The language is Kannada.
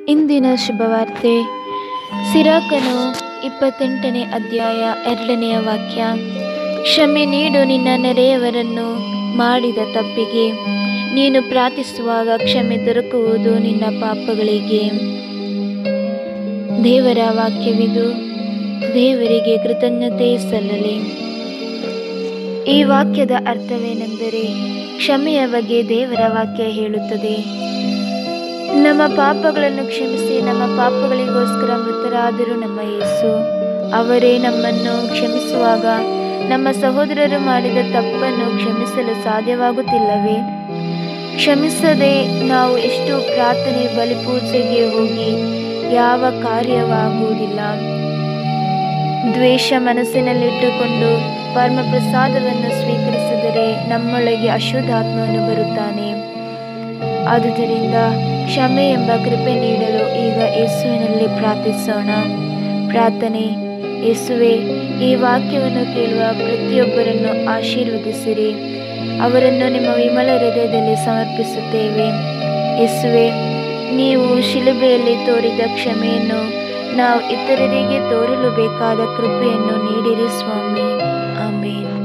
ಇಂದಿನ ಶುಭವಾರ್ತೆ ಸಿರಾಕನು ಇಪ್ಪತ್ತೆಂಟನೇ ಅಧ್ಯಾಯ ಎರಡನೆಯ ವಾಕ್ಯ ಕ್ಷಮೆ ನೀಡು ನಿನ್ನ ನೆರೆಯವರನ್ನು ಮಾಡಿದ ತಪ್ಪಿಗೆ ನೀನು ಪ್ರಾರ್ಥಿಸುವಾಗ ಕ್ಷಮೆ ದೊರಕುವುದು ನಿನ್ನ ಪಾಪಗಳಿಗೆ ದೇವರ ವಾಕ್ಯವಿದು ದೇವರಿಗೆ ಕೃತಜ್ಞತೆ ಸಲ್ಲಲಿ ಈ ವಾಕ್ಯದ ಅರ್ಥವೇನೆಂದರೆ ಕ್ಷಮೆಯ ಬಗ್ಗೆ ದೇವರ ವಾಕ್ಯ ಹೇಳುತ್ತದೆ ನಮ್ಮ ಪಾಪಗಳನ್ನು ಕ್ಷಮಿಸಿ ನಮ್ಮ ಪಾಪಗಳಿಗೋಸ್ಕರ ಮೃತರಾದರು ನಮ್ಮ ಯೇಸು ಅವರೇ ನಮ್ಮನ್ನು ಕ್ಷಮಿಸುವಾಗ ನಮ್ಮ ಸಹೋದರರು ಮಾಡಿದ ತಪ್ಪನ್ನು ಕ್ಷಮಿಸಲು ಸಾಧ್ಯವಾಗುತ್ತಿಲ್ಲವೇ ಕ್ಷಮಿಸದೆ ನಾವು ಎಷ್ಟು ಪ್ರಾರ್ಥನೆ ಬಲಿಪೂಜೆಗೆ ಹೋಗಿ ಯಾವ ಕಾರ್ಯವಾಗುವುದಿಲ್ಲ ದ್ವೇಷ ಮನಸ್ಸಿನಲ್ಲಿಟ್ಟುಕೊಂಡು ಪರಮ ಪ್ರಸಾದವನ್ನು ಸ್ವೀಕರಿಸಿದರೆ ನಮ್ಮೊಳಗೆ ಅಶುದ್ಧಾತ್ಮನು ಬರುತ್ತಾನೆ ಆದುದರಿಂದ ಕ್ಷಮೆ ಎಂಬ ಕೃಪೆ ನೀಡಲು ಈಗ ಯೇಸುವಿನಲ್ಲಿ ಪ್ರಾರ್ಥಿಸೋಣ ಪ್ರಾರ್ಥನೆ ಯೇಸುವೆ ಈ ವಾಕ್ಯವನ್ನು ಕೇಳುವ ಪ್ರತಿಯೊಬ್ಬರನ್ನು ಆಶೀರ್ವದಿಸಿರಿ ಅವರನ್ನು ನಿಮ್ಮ ವಿಮಲ ಹೃದಯದಲ್ಲಿ ಸಮರ್ಪಿಸುತ್ತೇವೆ ಯೇಸುವೆ ನೀವು ಶಿಲುಬೆಯಲ್ಲಿ ತೋರಿದ ಕ್ಷಮೆಯನ್ನು ನಾವು ಇತರರಿಗೆ ತೋರಲು ಬೇಕಾದ ಕೃಪೆಯನ್ನು ನೀಡಿರಿ ಸ್ವಾಮಿ ಆಮೇನ್